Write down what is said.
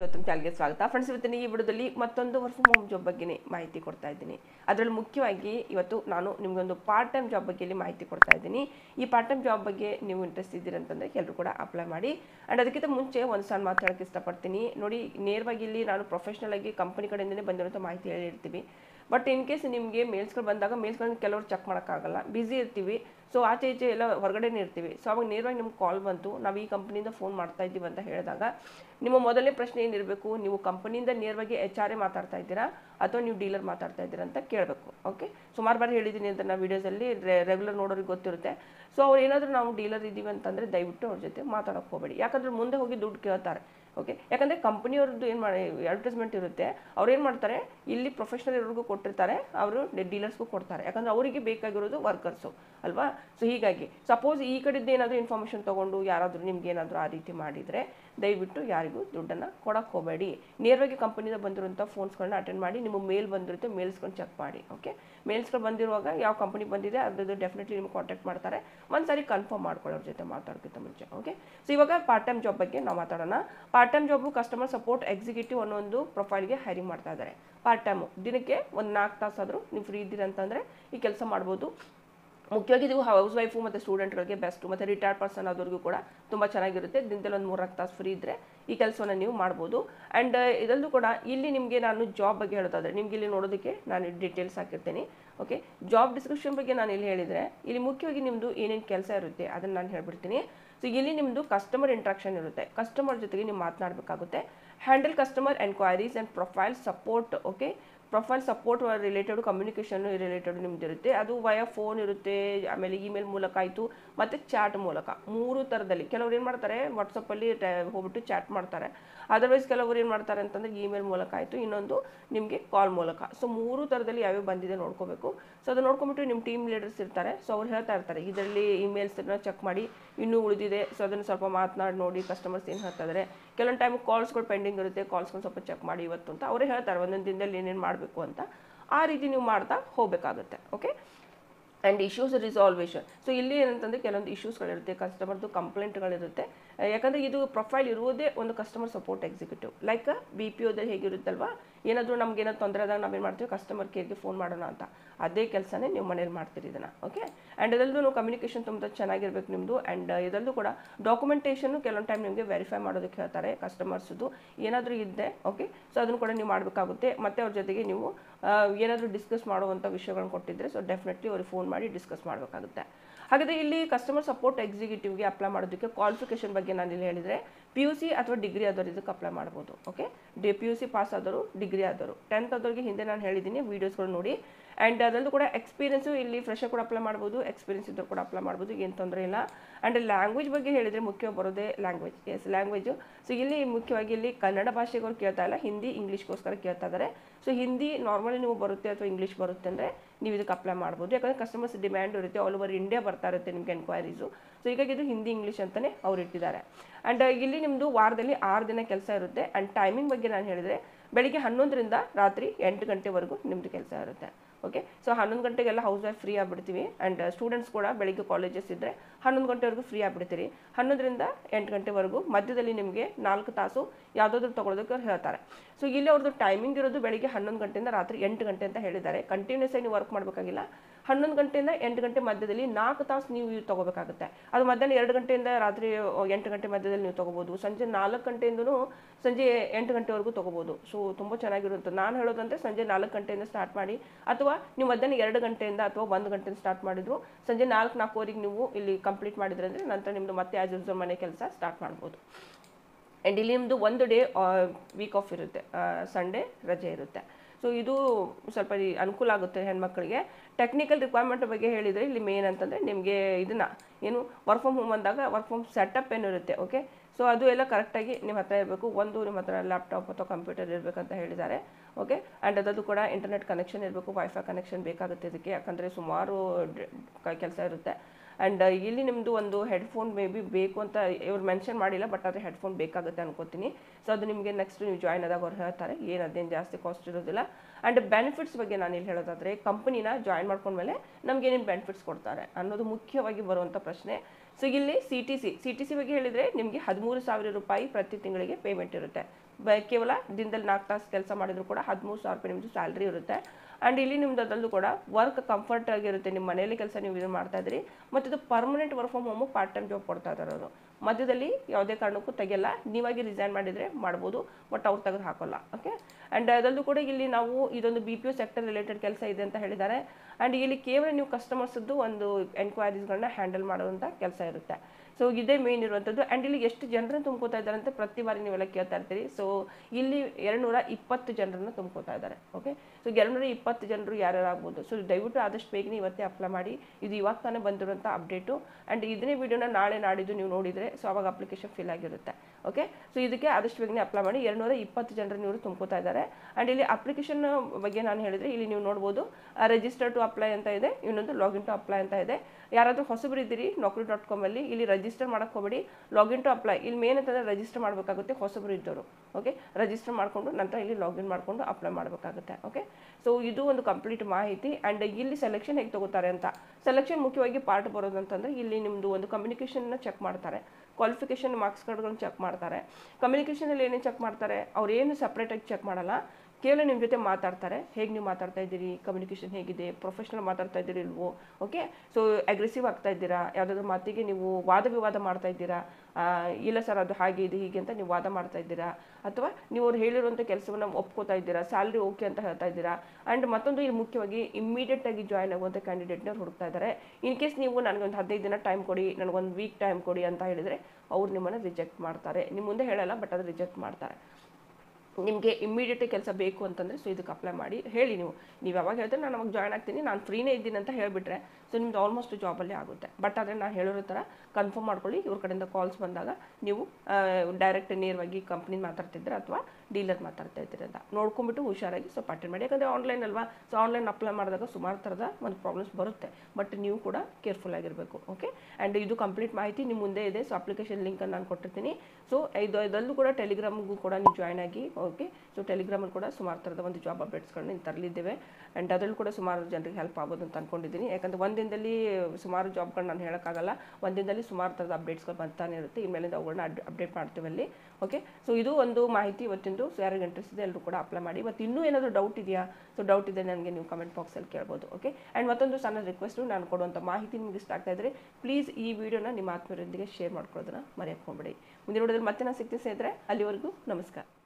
ಇವತ್ತಿನ ಚಾನಲ್ಗೆ ಸ್ವಾಗತ ಫ್ರೆಂಡ್ಸ್ ಇವತ್ತಿನ ಈ ವಿಡಿಯೋದಲ್ಲಿ ಮತ್ತೊಂದು ವರ್ಕ್ ಫ್ರಮ್ ಹೋಮ್ ಜಾಬ್ ಬಗ್ಗೆ ಮಾಹಿತಿ ಕೊಡ್ತಾ ಇದ್ದೀನಿ ಅದರಲ್ಲಿ ಮುಖ್ಯವಾಗಿ ಇವತ್ತು ನಾನು ನಿಮಗೊಂದು ಪಾರ್ಟ್ ಟೈಮ್ ಜಾಬ್ ಬಗ್ಗೆ ಇಲ್ಲಿ ಮಾಹಿತಿ ಕೊಡ್ತಾ ಇದ್ದೀನಿ ಈ ಪಾರ್ಟ್ ಟೈಮ್ ಜಾಬ್ ಬಗ್ಗೆ ನೀವು ಇಂಟ್ರೆಸ್ಟ್ ಇದ್ದೀರಿ ಅಂತಂದರೆ ಎಲ್ಲರೂ ಕೂಡ ಅಪ್ಲೈ ಮಾಡಿ ಆ್ಯಂಡ್ ಅದಕ್ಕಿಂತ ಮುಂಚೆ ಒಂದು ಸಣ್ಣ ಮಾತು ಹೇಳಕ್ಕೆ ಇಷ್ಟಪಡ್ತೀನಿ ನೋಡಿ ನೇರವಾಗಿ ಇಲ್ಲಿ ನಾನು ಪ್ರೊಫೆಷ್ನಲ್ ಆಗಿ ಕಂಪನಿ ಕಡೆಯಿಂದನೇ ಬಂದಿರೋಂಥ ಮಾಹಿತಿ ಹೇಳಿರ್ತೀವಿ ಬಟ್ ಇನ್ ಕೇಸ್ ನಿಮಗೆ ಮೇಲ್ಸ್ಗಳು ಬಂದಾಗ ಮೇಲ್ಸ್ಗಳನ್ನ ಕೆಲವರು ಚೆಕ್ ಮಾಡೋಕ್ಕಾಗಲ್ಲ ಬ್ಯುಸಿ ಇರ್ತೀವಿ ಸೊ ಆಚೆ ಈಚೆ ಎಲ್ಲ ಹೊರಗಡೆನೇ ಇರ್ತೀವಿ ಸೊ ಅವಾಗ ನೇರವಾಗಿ ನಿಮ್ಗೆ ಕಾಲ್ ಬಂತು ನಾವು ಈ ಕಂಪ್ನಿಯಿಂದ ಫೋನ್ ಮಾಡ್ತಾ ಇದ್ದೀವಿ ಅಂತ ಹೇಳಿದಾಗ ನಿಮ್ಮ ಮೊದಲನೇ ಪ್ರಶ್ನೆ ಏನಿರಬೇಕು ನೀವು ಕಂಪನಿಯಿಂದ ನೇರವಾಗಿ ಎಚ್ ಆರ್ ಎ ಮಾತಾಡ್ತಾ ಇದ್ದೀರಾ ಅಥವಾ ನೀವು ಡೀಲರ್ ಮಾತಾಡ್ತಾ ಇದ್ದೀರಾ ಅಂತ ಕೇಳಬೇಕು ಓಕೆ ಸುಮಾರು ಬಾರಿ ಹೇಳಿದ್ದೀನಿ ಅಂತ ನಾವು ವೀಡಿಯೋಸಲ್ಲಿ ರೆಗ್ಯುಲರ್ ನೋಡೋರಿಗೆ ಗೊತ್ತಿರುತ್ತೆ ಸೊ ಅವ್ರು ಏನಾದರೂ ನಾವು ಡೀಲರ್ ಇದ್ದೀವಿ ಅಂತಂದರೆ ದಯವಿಟ್ಟು ಅವ್ರ ಜೊತೆ ಮಾತಾಡೋಕೆ ಹೋಗಬೇಡಿ ಯಾಕಂದ್ರೆ ಮುಂದೆ ಹೋಗಿ ದುಡ್ಡು ಕೇಳ್ತಾರೆ ಓಕೆ ಯಾಕಂದರೆ ಕಂಪನಿಯವ್ರದ್ದು ಏನು ಮಾಡಿ ಅಡ್ವರ್ಟೈಸ್ಮೆಂಟ್ ಇರುತ್ತೆ ಅವ್ರು ಏನು ಮಾಡ್ತಾರೆ ಇಲ್ಲಿ ಪ್ರೊಫೆಷನಲ್ ಇರೋರಿಗೂ ಕೊಟ್ಟಿರ್ತಾರೆ ಅವರು ಡೀಲರ್ಸ್ಗೂ ಕೊಡ್ತಾರೆ ಯಾಕಂದ್ರೆ ಅವರಿಗೆ ಬೇಕಾಗಿರೋದು ವರ್ಕರ್ಸು ಅಲ್ವಾ ಸೊ ಹೀಗಾಗಿ ಸಪೋಸ್ ಈ ಕಡೆದ್ದು ಏನಾದರೂ ಇನ್ಫಾರ್ಮೇಷನ್ ತೊಗೊಂಡು ಯಾರಾದರೂ ನಿಮ್ಗೆ ಏನಾದರೂ ಆ ರೀತಿ ಮಾಡಿದರೆ ದಯವಿಟ್ಟು ಯಾರಿಗೂ ದುಡ್ಡನ್ನು ಕೊಡೋಕ್ಕೆ ಹೋಗಬೇಡಿ ನೇರವಾಗಿ ಕಂಪನಿಯಿಂದ ಬಂದಿರುವಂಥ ಫೋನ್ಸ್ಗಳನ್ನ ಅಟೆಂಡ್ ಮಾಡಿ ನಿಮಗೆ ಮೇಲ್ ಬಂದಿರುತ್ತೆ ಮೇಲ್ಸ್ಕೊಂಡು ಚೆಕ್ ಮಾಡಿ ಓಕೆ ಮೇಲ್ಸ್ಗಳು ಬಂದಿರುವಾಗ ಯಾವ ಕಂಪನಿ ಬಂದಿದೆ ಅದ್ರದ್ದು ಡೆಫಿನೆಟ್ಲಿ ನಿಮ್ಗೆ ಕಾಂಟ್ಯಾಕ್ಟ್ ಮಾಡ್ತಾರೆ ಒಂದು ಸಾರಿ ಕನ್ಫರ್ಮ್ ಮಾಡ್ಕೊಳ್ಳೋರ ಜೊತೆ ಮಾತಾಡೋಕ್ಕಿಂತ ಮುಂಚೆ ಓಕೆ ಸೊ ಇವಾಗ ಪಾರ್ಟ್ ಟೈಮ್ ಜಾಬ್ ಬಗ್ಗೆ ನಾವು ಮಾತಾಡೋಣ part time job customer support executive ಅನ್ನೋ ಒಂದು ಪ್ರೊಫೈಲ್ಗೆ ಹೈರಿಂಗ್ ಮಾಡ್ತಾ ಇದ್ದಾರೆ ಪಾರ್ಟ್ ಟೈಮು ದಿನಕ್ಕೆ ಒಂದು ನಾಲ್ಕು ತಾಸಾದರೂ ನೀವು ಫ್ರೀ ಇದ್ದೀರಿ ಅಂತಂದರೆ ಈ ಕೆಲಸ ಮಾಡ್ಬೋದು ಮುಖ್ಯವಾಗಿ ಇದು ಹೌಸ್ ವೈಫು ಮತ್ತು ಸ್ಟೂಡೆಂಟ್ಗಳಿಗೆ ಬೆಸ್ಟು ಮತ್ತು ರಿಟೈರ್ಡ್ ಪರ್ಸನ್ ಆದವ್ರಿಗೂ ಕೂಡ ತುಂಬ ಚೆನ್ನಾಗಿರುತ್ತೆ ದಿನದಲ್ಲಿ ಒಂದು ಮೂರ್ನಾಲ್ಕು ತಾಸು ಫ್ರೀ ಇದ್ದರೆ ಈ ಕೆಲಸವನ್ನು ನೀವು ಮಾಡ್ಬೋದು ಆ್ಯಂಡ್ ಇದರಲ್ಲೂ ಕೂಡ ಇಲ್ಲಿ ನಿಮಗೆ ನಾನು ಜಾಬ್ ಬಗ್ಗೆ ಹೇಳೋದಾದರೆ ನಿಮ್ಗೆ ಇಲ್ಲಿ ನೋಡೋದಕ್ಕೆ ನಾನು ಡೀಟೇಲ್ಸ್ ಹಾಕಿರ್ತೀನಿ ಓಕೆ ಜಾಬ್ ಡಿಸ್ಕ್ರಿಪ್ಷನ್ ಬಗ್ಗೆ ನಾನು ಇಲ್ಲಿ ಹೇಳಿದರೆ ಇಲ್ಲಿ ಮುಖ್ಯವಾಗಿ ನಿಮ್ಮದು ಏನೇನು ಕೆಲಸ ಇರುತ್ತೆ ಅದನ್ನು ನಾನು ಹೇಳ್ಬಿಡ್ತೀನಿ ಸೊ ಇಲ್ಲಿ ನಿಮ್ಮದು ಕಸ್ಟಮರ್ ಇಂಟ್ರಾಕ್ಷನ್ ಇರುತ್ತೆ ಕಸ್ಟಮರ್ ಜೊತೆಗೆ ನೀವು ಮಾತನಾಡಬೇಕಾಗುತ್ತೆ handle customer enquiries and profile support okay profile support related communication related ನಿಮ್ದು ಇರುತ್ತೆ ಅದು ವಯ ಫೋನ್ ಇರುತ್ತೆ ಆಮೇಲೆ ಇಮೇಲ್ ಮೂಲಕ ಆಯಿತು ಮತ್ತು ಚಾಟ್ ಮೂಲಕ ಮೂರು ಥರದಲ್ಲಿ ಕೆಲವ್ರು ಏನು ಮಾಡ್ತಾರೆ ವಾಟ್ಸಪ್ಪಲ್ಲಿ ಹೋಗ್ಬಿಟ್ಟು ಚಾಟ್ ಮಾಡ್ತಾರೆ ಅದರ್ವೈಸ್ ಕೆಲವರು ಏನು ಮಾಡ್ತಾರೆ ಅಂತಂದರೆ ಇಮೇಲ್ ಮೂಲಕ ಆಯಿತು ಇನ್ನೊಂದು ನಿಮಗೆ ಕಾಲ್ ಮೂಲಕ ಸೊ ಮೂರು ಥರದಲ್ಲಿ ಯಾವ್ಯಾವ ಬಂದಿದೆ ನೋಡ್ಕೋಬೇಕು ಸೊ ಅದು ನೋಡ್ಕೊಂಬಿಟ್ಟು ನಿಮ್ಮ ಟೀಮ್ ಲೀಡರ್ಸ್ ಇರ್ತಾರೆ ಸೊ ಅವ್ರು ಹೇಳ್ತಾ ಇರ್ತಾರೆ ಇದರಲ್ಲಿ ಇಮೇಲ್ಸನ್ನ ಚೆಕ್ ಮಾಡಿ ಇನ್ನೂ ಉಳಿದಿದೆ ಸೊ ಅದನ್ನು ಸ್ವಲ್ಪ ಮಾತನಾಡಿ ನೋಡಿ ಕಸ್ಟಮರ್ಸ್ ಏನು ಹೇಳ್ತಾ ಇದ್ದಾರೆ ಕೆಲವೊಂದು ಟೈಮ್ ಕಾಲ್ಸ್ಗಳು ಪೆಂಡಿಂಗ್ ಇರುತ್ತೆ ಕಾಲ್ಸ್ಗಳು ಸ್ವಲ್ಪ ಚೆಕ್ ಮಾಡಿ ಇವತ್ತು ಅಂತ ಅವರೇ ಹೇಳ್ತಾರೆ ಒಂದೊಂದು ದಿನದಲ್ಲಿ ಏನೇನು ಮಾಡಬೇಕು ಅಂತ ಆ ರೀತಿ ನೀವು ಮಾಡ್ತಾ ಹೋಗಬೇಕಾಗುತ್ತೆ okay and issues resolvation so ಇಲ್ಲಿ ಏನಂತಂದರೆ ಕೆಲವೊಂದು ಇಶ್ಯೂಸ್ಗಳಿರುತ್ತೆ ಕಸ್ಟಮರ್ದು ಕಂಪ್ಲೇಂಟ್ಗಳಿರುತ್ತೆ ಯಾಕಂದರೆ ಇದು ಪ್ರೊಫೈಲ್ ಇರುವುದೇ ಒಂದು customer support executive like B P ಓದಲ್ಲಿ ಹೇಗಿರುತ್ತಲ್ವಾ ಏನಾದರೂ ನಮ್ಗೆ ಏನಾದ್ರು ತೊಂದರೆ ಆದಾಗ ನಾವೇನು ಮಾಡ್ತೀವಿ ಕಸ್ಟಮರ್ ಕೇರ್ಗೆ ಫೋನ್ ಮಾಡೋಣ ಅಂತ ಅದೇ ಕೆಲಸನೇ ನೀವು ಮನೇಲಿ ಮಾಡ್ತೀರಿ ಇದನ್ನು ಓಕೆ ಆ್ಯಂಡ್ ಇದರಲ್ಲೂ ಕಮ್ಯುನಿಕೇಷನ್ ತುಂಬ ಚೆನ್ನಾಗಿರ್ಬೇಕು ನಿಮ್ಮದು ಆ್ಯಂಡ್ ಇದರಲ್ಲೂ ಕೂಡ ಡಾಕ್ಯುಮೆಂಟೇಷನ್ನು ಕೆಲವೊಂದು ಟೈಮ್ ನಿಮಗೆ ವೆರಿಫೈ ಮಾಡೋದಕ್ಕೆ ಹೇಳ್ತಾರೆ ಕಸ್ಟಮರ್ಸ್ದು ಏನಾದರೂ ಇದ್ದೆ ಓಕೆ ಸೊ ಅದನ್ನು ಕೂಡ ನೀವು ಮಾಡಬೇಕಾಗುತ್ತೆ ಮತ್ತು ಅವ್ರ ಜೊತೆಗೆ ನೀವು ಏನಾದರೂ ಡಿಸ್ಕಸ್ ಮಾಡುವಂಥ ವಿಷಯಗಳನ್ನ ಕೊಟ್ಟಿದ್ದರೆ ಸೊ ಡೆಫಿನೆಟ್ಲಿ ಅವ್ರಿಗೆ ಫೋನ್ ಮಾಡಿ ಡಿಸ್ಕಸ್ ಮಾಡಬೇಕಾಗುತ್ತೆ ಹಾಗಾದರೆ ಇಲ್ಲಿ ಕಸ್ಟಮರ್ ಸಪೋರ್ಟ್ ಎಕ್ಸಿಕ್ಯೂಟಿವ್ಗೆ ಅಪ್ಲೈ ಮಾಡೋದಕ್ಕೆ ಕ್ವಾಲಿಫಿಕೇಷನ್ ಬಗ್ಗೆ ನಾನು ಇಲ್ಲಿ ಹೇಳಿದರೆ ಪಿ ಯು ಸಿ ಅಥವಾ ಡಿಗ್ರಿ ಆದವರು ಇದಕ್ಕೆ ಅಪ್ಲೈ ಮಾಡ್ಬೋದು okay D P U C pass ಆದವರು ಡಿಗ್ರಿ ಆದವರು ಟೆಂತ್ ಆದವ್ರಿಗೆ ಹಿಂದೆ ನಾನು ಹೇಳಿದ್ದೀನಿ ವೀಡಿಯೋಸ್ಗಳು ನೋಡಿ ಆ್ಯಂಡ್ ಅದರಲ್ಲೂ ಕೂಡ ಎಕ್ಸ್ಪೀರಿಯನ್ಸು ಇಲ್ಲಿ ಫ್ರೆಶರ್ ಕೂಡ ಅಪ್ಲೈ ಮಾಡ್ಬೋದು ಎಕ್ಸ್ಪೀರಿಯನ್ಸ್ ಇದ್ದರೂ ಕೂಡ ಅಪ್ಲೈ ಮಾಡ್ಬೋದು ಏನು ತೊಂದರೆ ಇಲ್ಲ ಆ್ಯಂಡ್ ಲ್ಯಾಂಗ್ವೇಜ್ ಬಗ್ಗೆ ಹೇಳಿದರೆ ಮುಖ್ಯವಾಗಿ ಬರೋದೇ ಲ್ಯಾಂಗ್ವೇಜ್ ಎಸ್ ಲ್ಯಾಂಗ್ವೇಜು ಸೊ ಇಲ್ಲಿ ಮುಖ್ಯವಾಗಿ ಇಲ್ಲಿ ಕನ್ನಡ ಭಾಷೆಗೋರು ಕೇಳ್ತಾ ಇಲ್ಲ ಹಿಂದಿ ಇಂಗ್ಲೀಷ್ಗೋಸ್ಕರ ಕೇಳ್ತಾ ಇದ್ದಾರೆ ಸೊ ಹಿಂದಿ ನಾರ್ಮಲಿ ನೀವು ಬರುತ್ತೆ ಅಥವಾ ಇಂಗ್ಲೀಷ್ ಬರುತ್ತೆ ಅಂದರೆ ನೀವು ಇದಕ್ಕೆ ಅಪ್ಲೈ ಮಾಡ್ಬೋದು ಯಾಕಂದರೆ ಕಸ್ಟಮರ್ಸ್ ಡಿಮ್ಯಾಂಡ್ ಇರುತ್ತೆ ಆಲ್ ಓವರ್ ಇಂಡಿಯಾ ಬರ್ತಾ ಇರುತ್ತೆ ನಿಮಗೆ ಎನ್ಕ್ವೈರೀಸು ಸೊ ಹೀಗಾಗಿ ಇದು ಹಿಂದಿ ಇಂಗ್ಲೀಷ್ ಅಂತಲೇ ಅವ್ರು ಇಟ್ಟಿದ್ದಾರೆ ಆ್ಯಂಡ್ ಇಲ್ಲಿ ನಿಮ್ಮದು ವಾರದಲ್ಲಿ ಆರು ದಿನ ಕೆಲಸ ಇರುತ್ತೆ ಆ್ಯಂಡ್ ಟೈಮಿಂಗ್ ಬಗ್ಗೆ ನಾನು ಹೇಳಿದರೆ ಬೆಳಿಗ್ಗೆ ಹನ್ನೊಂದರಿಂದ ರಾತ್ರಿ ಎಂಟು ಗಂಟೆವರೆಗೂ ನಿಮ್ಮದು ಕೆಲಸ ಇರುತ್ತೆ ಓಕೆ ಸೊ ಹನ್ನೊಂದು ಗಂಟೆಗೆಲ್ಲ ಹೌಸ್ ವೈಫ್ ಫ್ರೀ ಆಗಿಬಿಡ್ತೀವಿ ಆ್ಯಂಡ್ ಸ್ಟೂಡೆಂಟ್ಸ್ ಕೂಡ ಬೆಳಿಗ್ಗೆ ಕಾಲೇಜಸ್ ಇದ್ದರೆ ಹನ್ನೊಂದು ಗಂಟೆವರೆಗೂ ಫ್ರೀ ಆಗಿಬಿಡ್ತೀರಿ ಹನ್ನೊಂದರಿಂದ ಎಂಟು ಗಂಟೆವರೆಗೂ ಮಧ್ಯದಲ್ಲಿ ನಿಮಗೆ ನಾಲ್ಕು ತಾಸು ಯಾವುದಾದ್ರೂ ತೊಗೊಳೋದಕ್ಕೆ ಅವ್ರು ಹೇಳ್ತಾರೆ ಸೊ ಇಲ್ಲಿ ಅವ್ರದ್ದು ಟೈಮಿಂಗ್ ಇರೋದು ಬೆಳಿಗ್ಗೆ ಹನ್ನೊಂದು ಗಂಟೆಯಿಂದ ರಾತ್ರಿ ಎಂಟು ಗಂಟೆ ಅಂತ ಹೇಳಿದ್ದಾರೆ ಕಂಟಿನ್ಯೂಸ್ ಆಗಿ ನೀವು ವರ್ಕ್ ಮಾಡಬೇಕಾಗಿಲ್ಲ ಹನ್ನೊಂದು ಗಂಟೆಯಿಂದ ಎಂಟು ಗಂಟೆ ಮಧ್ಯದಲ್ಲಿ ನಾಲ್ಕು ತಾಸು ನೀವು ತೊಗೋಬೇಕಾಗುತ್ತೆ ಅದು ಮಧ್ಯಾಹ್ನ ಎರಡು ಗಂಟೆಯಿಂದ ರಾತ್ರಿ ಎಂಟು ಗಂಟೆ ಮಧ್ಯದಲ್ಲಿ ನೀವು ತೊಗೋಬೋದು ಸಂಜೆ ನಾಲ್ಕು ಗಂಟೆಯಿಂದನೂ ಸಂಜೆ ಎಂಟು ಗಂಟೆವರೆಗೂ ತೊಗೋಬೋದು ಸೊ ತುಂಬ ಚೆನ್ನಾಗಿರುತ್ತೆ ನಾನು ಹೇಳೋದಂದರೆ ಸಂಜೆ ನಾಲ್ಕು ಗಂಟೆಯಿಂದ ಸ್ಟಾರ್ಟ್ ಮಾಡಿ ಅಥವಾ ನೀವು ಮಧ್ಯಾಹ್ನ ಎರಡು ಗಂಟೆಯಿಂದ ಅಥವಾ ಒಂದು ಗಂಟೆಯಿಂದ ಸ್ಟಾರ್ಟ್ ಮಾಡಿದ್ರು ಸಂಜೆ ನಾಲ್ಕು ನಾಲ್ಕುವರೆಗೆ ನೀವು ಇಲ್ಲಿ ಕಂಪ್ಲೀಟ್ ಮಾಡಿದ್ರೆ ಅಂದರೆ ನಂತರ ನಿಮ್ಮದು ಮತ್ತೆ ಆ್ಯಸ್ ಯೂಸ್ವಲ್ ಮನೆ ಕೆಲಸ ಸ್ಟಾರ್ಟ್ ಮಾಡ್ಬೋದು ಆ್ಯಂಡ್ ಇಲ್ಲಿ ನಿಮ್ಮದು ಒಂದು ಡೇ ವೀಕ್ ಆಫ್ ಇರುತ್ತೆ ಸಂಡೇ ರಜೆ ಇರುತ್ತೆ ಸೊ ಇದು ಸ್ವಲ್ಪ ಈ ಅನುಕೂಲ ಆಗುತ್ತೆ ಹೆಣ್ಮಕ್ಳಿಗೆ ಟೆಕ್ನಿಕಲ್ ರಿಕ್ವೈರ್ಮೆಂಟ್ ಬಗ್ಗೆ ಹೇಳಿದರೆ ಇಲ್ಲಿ ಮೇನ್ ಅಂತಂದರೆ ನಿಮಗೆ ಇದನ್ನು ಏನು ವರ್ಕ್ ಫ್ರಮ್ ಹೋಮ್ ಅಂದಾಗ ವರ್ಕ್ ಫ್ರಮ್ ಸೆಟಪ್ ಏನು ಇರುತ್ತೆ ಓಕೆ ಸೊ ಅದು ಎಲ್ಲ ಕರೆಕ್ಟಾಗಿ ನಿಮ್ಮ ಹತ್ರ ಇರಬೇಕು ಒಂದು ನಿಮ್ಮ ಹತ್ರ ಲ್ಯಾಪ್ಟಾಪ್ ಅಥವಾ ಕಂಪ್ಯೂಟರ್ ಇರಬೇಕಂತ ಹೇಳಿದ್ದಾರೆ ಓಕೆ ಆ್ಯಂಡ್ ಅದರದ್ದು ಕೂಡ ಇಂಟರ್ನೆಟ್ ಕನೆಕ್ಷನ್ ಇರಬೇಕು ವೈಫೈ ಕನೆಕ್ಷನ್ ಬೇಕಾಗುತ್ತೆ ಇದಕ್ಕೆ ಯಾಕಂದರೆ ಸುಮಾರು ಕೆಲಸ ಇರುತ್ತೆ ಆ್ಯಂಡ್ ಇಲ್ಲಿ ನಿಮ್ಮದು ಒಂದು ಹೆಡ್ಫೋನ್ ಮೇ ಬಿ ಬೇಕು ಅಂತ ಇವ್ರು ಮೆನ್ಷನ್ ಮಾಡಿಲ್ಲ ಬಟ್ ಆದರೆ ಹೆಡ್ಫೋನ್ ಬೇಕಾಗುತ್ತೆ ಅನ್ಕೋತೀನಿ ಸೊ ಅದು ನಿಮಗೆ ನೆಕ್ಸ್ಟ್ ನೀವು ಜಾಯ್ನ್ ಆದಾಗ ಅವ್ರು ಹೇಳ್ತಾರೆ ಏನು ಅದೇನು ಜಾಸ್ತಿ ಕಾಸ್ಟ್ ಇರೋದಿಲ್ಲ ಆ್ಯಂಡ್ ಬೆನಿಫಿಟ್ಸ್ ಬಗ್ಗೆ ನಾನು ಇಲ್ಲಿ ಹೇಳೋದಾದರೆ ಕಂಪನಿನ ಜಾಯ್ನ್ ಮಾಡ್ಕೊಂಡ್ಮೇಲೆ ನಮ್ಗೆ ಏನೇನು ಬೆನಿಫಿಟ್ಸ್ ಕೊಡ್ತಾರೆ ಅನ್ನೋದು ಮುಖ್ಯವಾಗಿ ಬರುವಂಥ ಪ್ರಶ್ನೆ ಸೊ ಇಲ್ಲಿ C T C C T C ಬಗ್ಗೆ ಹೇಳಿದರೆ ನಿಮಗೆ ಹದಿಮೂರು ಸಾವಿರ ರೂಪಾಯಿ ಪ್ರತಿ ತಿಂಗಳಿಗೆ ಪೇಮೆಂಟ್ ಇರುತ್ತೆ ಬ ಕೇವಲ ದಿನದಲ್ಲಿ ನಾಲ್ಕು ತಾಸು ಕೆಲಸ ಮಾಡಿದ್ರು ಕೂಡ ಹದಿಮೂರು ಸಾವಿರ ರೂಪಾಯಿ ನಿಮ್ಮದು ಸ್ಯಾಲ್ರಿ ಇರುತ್ತೆ ಆ್ಯಂಡ್ ಇಲ್ಲಿ ನಿಮ್ದು ಅದರಲ್ಲೂ ಕೂಡ ವರ್ಕ್ ಕಂಫರ್ಟ್ ಆಗಿರುತ್ತೆ ನಿಮ್ಮ ಮನೆಯಲ್ಲಿ ಕೆಲಸ ನೀವು ಇದು ಮಾಡ್ತಾ ಇದ್ರಿ ಮತ್ತು ಇದು permanent work from home part time job ಕೊಡ್ತಾ ಇದ್ದಾರೆ ಅವರು ಮಧ್ಯದಲ್ಲಿ ಯಾವುದೇ ಕಾರಣಕ್ಕೂ ತೆಗೆಯಲ್ಲ ನೀವಾಗಿ ರಿಸೈನ್ ಮಾಡಿದರೆ ಮಾಡ್ಬೋದು ಬಟ್ ಅವ್ರು ತೆಗೆದು ಹಾಕೋಲ್ಲ ಓಕೆ ಆ್ಯಂಡ್ ಅದರಲ್ಲೂ ಕೂಡ ಇಲ್ಲಿ ನಾವು ಇದೊಂದು B P O sector related ಕೆಲಸ ಇದೆ ಅಂತ ಹೇಳಿದ್ದಾರೆ ಆ್ಯಂಡ್ ಇಲ್ಲಿ ಕೇವಲ ನೀವು ಕಸ್ಟಮರ್ಸದ್ದು ಒಂದು ಎನ್ಕ್ವೈರೀಸ್ಗಳನ್ನ ಹ್ಯಾಂಡಲ್ ಮಾಡುವಂಥ ಕೆಲಸ ಇರುತ್ತೆ ಸೊ ಇದೇ ಮೇನ್ ಇರುವಂಥದ್ದು ಆ್ಯಂಡ್ ಇಲ್ಲಿ ಎಷ್ಟು ಜನರನ್ನು ತುಂಬ್ಕೋತಾ ಇದ್ದಾರೆ ಅಂತ ಪ್ರತಿ ಬಾರಿ ನೀವೆಲ್ಲ ಕೇಳ್ತಾ ಇರ್ತೀರಿ ಸೊ ಇಲ್ಲಿ ಎರಡುನೂರ ಇಪ್ಪತ್ತು ಜನರನ್ನು ತುಂಬ್ಕೋತಾ ಇದ್ದಾರೆ ಓಕೆ ಸೊ ಎರಡುನೂರ ಇಪ್ಪತ್ತು ಜನರು ಯಾರ್ಯಾರು ಆಗ್ಬೋದು ಸೊ ದಯವಿಟ್ಟು ಆದಷ್ಟು ಬೇಗನೆ ಇವತ್ತೇ ಅಪ್ಲೈ ಮಾಡಿ ಇದು ಇವಾಗ ತಾನೇ ಬಂದಿರುವಂಥ ಅಪ್ಡೇಟು ಆ್ಯಂಡ್ ಇದನ್ನೇ ವಿಡಿಯೋನ ನಾಳೆ ನಾಡಿದ್ದು ನೀವು ನೋಡಿದರೆ ಸೊ ಅವಾಗ ಅಪ್ಲಿಕೇಶನ್ ಫಿಲ್ ಆಗಿರುತ್ತೆ ಓಕೆ ಸೊ ಇದಕ್ಕೆ ಆದಷ್ಟು ಬೇಗನೆ ಅಪ್ಲೈ ಮಾಡಿ ಎರಡುನೂರ ಇಪ್ಪತ್ತು ಜನರನ್ನು ಇವರು ತುಂಬ್ಕೋತಾ ಇದ್ದಾರೆ ಆ್ಯಂಡ್ ಇಲ್ಲಿ ಅಪ್ಲಿಕೇಶನ್ ಬಗ್ಗೆ ನಾನು ಹೇಳಿದರೆ ಇಲ್ಲಿ ನೀವು ನೋಡ್ಬೋದು ರಿಜಿಸ್ಟರ್ ಟು ಅಪ್ಲೈ ಅಂತ ಇದೆ ಇನ್ನೊಂದು ಲಾಗಿನ್ ಟು ಅಪ್ಲೈ ಅಂತ ಇದೆ ಯಾರಾದರೂ ಹೊಸಬರು ಇದ್ದೀರಿ ನೌಕರಿ ಡಾಟ್ ಕಾಮಲ್ಲಿ ಇಲ್ಲಿ ರಿಜಿಸ್ಟರ್ ಮಾಡಕ್ಕೆ ಹೋಗಬೇಡಿ ಲಾಗಿನ್ ಟು ಅಪ್ಲೈ ಇಲ್ಲಿ ಮೇನ್ ಅಂತಂದರೆ ರಿಜಿಸ್ಟರ್ ಮಾಡಬೇಕಾಗುತ್ತೆ ಹೊಸಬರು ಇದ್ದವರು ಓಕೆ ರಿಜಿಸ್ಟರ್ ಮಾಡಿಕೊಂಡು ನಂತರ ಇಲ್ಲಿ ಲಾಗಿನ್ ಮಾಡಿಕೊಂಡು ಅಪ್ಲೈ ಮಾಡಬೇಕಾಗುತ್ತೆ ಓಕೆ ಸೊ ಇದು ಒಂದು ಕಂಪ್ಲೀಟ್ ಮಾಹಿತಿ ಆ್ಯಂಡ್ ಇಲ್ಲಿ ಸೆಲೆಕ್ಷನ್ ಹೇಗೆ ತಗೋತಾರೆ ಅಂತ ಸೆಲೆಕ್ಷನ್ ಮುಖ್ಯವಾಗಿ ಪಾರ್ಟ್ ಬರೋದು ಅಂತಂದರೆ ಇಲ್ಲಿ ನಿಮ್ಮದು ಒಂದು ಕಮ್ಯುನಿಕೇಷನ್ನ ಚೆಕ್ ಮಾಡ್ತಾರೆ ಕ್ವಾಲಿಫಿಕೇಷನ್ ಮಾರ್ಕ್ಸ್ ಕಾರ್ಡ್ಗಳನ್ನ ಚೆಕ್ ಮಾಡ್ತಾರೆ ಕಮ್ಯುನಿಕೇಷನಲ್ಲಿ ಏನೇನು ಚೆಕ್ ಮಾಡ್ತಾರೆ ಅವ್ರು ಏನು ಸಪ್ರೇಟಾಗಿ ಚೆಕ್ ಮಾಡಲ್ಲ ಕೇವಲ ನಿಮ್ಮ ಜೊತೆ ಮಾತಾಡ್ತಾರೆ ಹೇಗೆ ನೀವು ಮಾತಾಡ್ತಾ ಇದ್ದೀರಿ ಕಮ್ಯುನಿಕೇಷನ್ ಹೇಗಿದೆ ಪ್ರೊಫೆಷ್ನಲ್ ಮಾತಾಡ್ತಾ ಇದ್ದೀರಿ ಇಲ್ವೋ ಓಕೆ ಸೊ ಅಗ್ರೆಸಿವ್ ಆಗ್ತಾ ಇದ್ದೀರಾ ಯಾವುದಾದ್ರೂ ಮಾತಿಗೆ ನೀವು ವಾದ ವಿವಾದ ಮಾಡ್ತಾ ಇದ್ದೀರಾ ಆ, ಇಲ್ಲ ಸರ್ ಅದು ಹಾಗೆ ಇದೆ ಹೀಗೆ ಅಂತ ನೀವು ವಾದ ಮಾಡ್ತಾ ಇದ್ದೀರಾ ಅಥವಾ ನೀವು ಅವ್ರು ಹೇಳಿರುವಂಥ ಕೆಲಸವನ್ನು ಒಪ್ಕೋತಾ ಇದ್ದೀರಾ ಸ್ಯಾಲ್ರಿ ಓಕೆ ಅಂತ ಹೇಳ್ತಾ ಇದ್ದೀರಾ ಆ್ಯಂಡ್ ಮತ್ತೊಂದು ಇಲ್ಲಿ ಮುಖ್ಯವಾಗಿ ಇಮ್ಮಿಡಿಯೇಟ್ ಆಗಿ ಜಾಯ್ನ್ ಆಗುವಂಥ ಕ್ಯಾಂಡಿಡೇಟ್ನ ಹುಡುಕ್ತಾ ಇದ್ದಾರೆ ಇನ್ ಕೇಸ್ ನೀವು ನನಗೊಂದು ಹದಿನೈದು ದಿನ ಟೈಮ್ ಕೊಡಿ ನನಗೊಂದು ವೀಕ್ ಟೈಮ್ ಕೊಡಿ ಅಂತ ಹೇಳಿದರೆ ಅವ್ರು ನಿಮ್ಮನ್ನು ರಿಜೆಕ್ಟ್ ಮಾಡ್ತಾರೆ ನಿಮ್ಮ ಮುಂದೆ ಹೇಳಲ್ಲ ಬಟ್ ಅದು ರಿಜೆಕ್ಟ್ ಮಾಡ್ತಾರೆ ನಿಮಗೆ ಇಮ್ಮಿಡಿಯೇಟ್ ಕೆಲಸ ಬೇಕು ಅಂತಂದರೆ ಸೊ ಇದಕ್ಕೆ ಅಪ್ಲೈ ಮಾಡಿ ಹೇಳಿ ನೀವು ನೀವು ಯಾವಾಗ ಹೇಳಿದ್ರೆ ನಾನು ಅವಾಗ ಜಾಯ್ನ್ ಆಗ್ತೀನಿ ನಾನು ಫ್ರೀನೇ ಇದ್ದೀನಿ ಅಂತ ಹೇಳಿಬಿಟ್ರೆ ಸೊ ನಿಮ್ದು ಆಲ್ಮೋಸ್ಟ್ ಜಾಬಲ್ಲೇ ಆಗುತ್ತೆ ಬಟ್ ಆದರೆ ನಾನು ಹೇಳಿರೋ ಥರ ಕನ್ಫರ್ಮ್ ಮಾಡ್ಕೊಳ್ಳಿ ಇವ್ರ ಕಡೆಯಿಂದ ಕಾಲ್ಸ್ ಬಂದಾಗ ನೀವು ಡೈರೆಕ್ಟ್ ನೇರವಾಗಿ ಕಂಪ್ನಿ ಮಾತಾಡ್ತಿದ್ರೆ ಅಥವಾ ಡೀಲರ್ ಮಾತಾಡ್ತಾ ಇದ್ದೀರಿ ಅಂತ ನೋಡ್ಕೊಂಬಿಟ್ಟು ಹುಷಾರಾಗಿ ಸ್ವಲ್ಪ ಅಟೆಂಡ್ ಮಾಡಿ ಯಾಕಂದರೆ ಆನ್ಲೈನ್ ಅಲ್ವಾ ಸೊ ಆನ್ಲೈನ್ ಅಪ್ಲೈ ಮಾಡಿದಾಗ ಸುಮಾರು ಥರದ ಒಂದು ಪ್ರಾಬ್ಲಮ್ಸ್ ಬರುತ್ತೆ ಬಟ್ ನೀವು ಕೂಡ ಕೇರ್ಫುಲ್ ಆಗಿರಬೇಕು ಓಕೆ ಆ್ಯಂಡ್ ಇದು ಕಂಪ್ಲೀಟ್ ಮಾಹಿತಿ ನಿಮ್ಮ ಮುಂದೆ ಇದೆ ಸೊ ಅಪ್ಲಿಕೇಶನ್ ಲಿಂಕನ್ನು ನಾನು ಕೊಟ್ಟಿರ್ತೀನಿ ಸೊ ಇದು ಇದರಲ್ಲೂ ಕೂಡ ಟೆಲಿಗ್ರಾಮ್ಗೂ ಕೂಡ ನೀವು ಜಾಯ್ನ್ ಆಗಿ ಓಕೆ ಸೊ ಟೆಲಿಗ್ರಾಮಲ್ಲಿ ಕೂಡ ಸುಮಾರು ಥರದ ಒಂದು ಜಾಬ್ ಅಪ್ಡೇಟ್ಸ್ಗಳನ್ನ ತರಲಿದ್ದೇವೆ ಆ್ಯಂಡ್ ಅದರಲ್ಲೂ ಕೂಡ ಸುಮಾರು ಜನರಿಗೆ ಹೆಲ್ಪ್ ಆಗೋದು ಅಂತ ಅಂದ್ಕೊಂಡಿದ್ದೀನಿ ಯಾಕಂದರೆ ಒಂದು ದಿನದಲ್ಲಿ ಸುಮಾರು ಜಾಬ್ಗಳು ನಾನು ಹೇಳೋಕ್ಕಾಗಲ್ಲ ಒಂದು ದಿನದಲ್ಲಿ ಸುಮಾರು ಥರದ ಅಪ್ಡೇಟ್ಸ್ಗಳು ಬರ್ತಾನೆ ಇರುತ್ತೆ ಇನ್ಮೇಲಿಂದ ಅವುಗಳನ್ನ ಅಪ್ಡೇಟ್ ಮಾಡ್ತೀವಿ ಅಲ್ಲಿ ಓಕೆ ಸೊ ಇದು ಒಂದು ಮಾಹಿತಿ ಇವತ್ತಿಂದು ಸೊ ಯಾರಿಗೆ ಇಂಟ್ರೆಸ್ಟ್ ಇದೆ ಎಲ್ಲರೂ ಕೂಡ ಅಪ್ಲೈ ಮಾಡಿ ಮತ್ತು ಇನ್ನೂ ಏನಾದರೂ ಡೌಟ್ ಇದೆಯಾ ಸೊ ಡೌಟ್ ಇದೆ ನನಗೆ ನೀವು ಕಮೆಂಟ್ ಬಾಕ್ಸಲ್ಲಿ ಕೇಳ್ಬೋದು ಓಕೆ ಆ್ಯಂಡ್ ಮತ್ತೊಂದು ಸಣ್ಣ ರಿಕ್ವೆಸ್ಟು ನಾನು ಕೊಡುವಂಥ ಮಾಹಿತಿ ನಿಮಗೆ ಇಷ್ಟ ಆಗ್ತಾ ಇದ್ದರೆ ಪ್ಲೀಸ್ ಈ ವಿಡಿಯೋನ ನಿಮ್ಮ ಆತ್ಮೀಯರೊಂದಿಗೆ ಶೇರ್ ಮಾಡ್ಕೊಳ್ಳೋದನ್ನ ಮರೆಯಕ್ಕೆ ಹೋಗ್ಬೇಡಿ ಮುಂದಿನ ನೋಡಿದ್ರೆ ಮತ್ತೆ ನಾನು ಸಿಗ್ತೀನಿ ಸ್ನೇಹಿತರೆ ಅಲ್ಲಿವರೆಗೂ ನಮಸ್ಕಾರ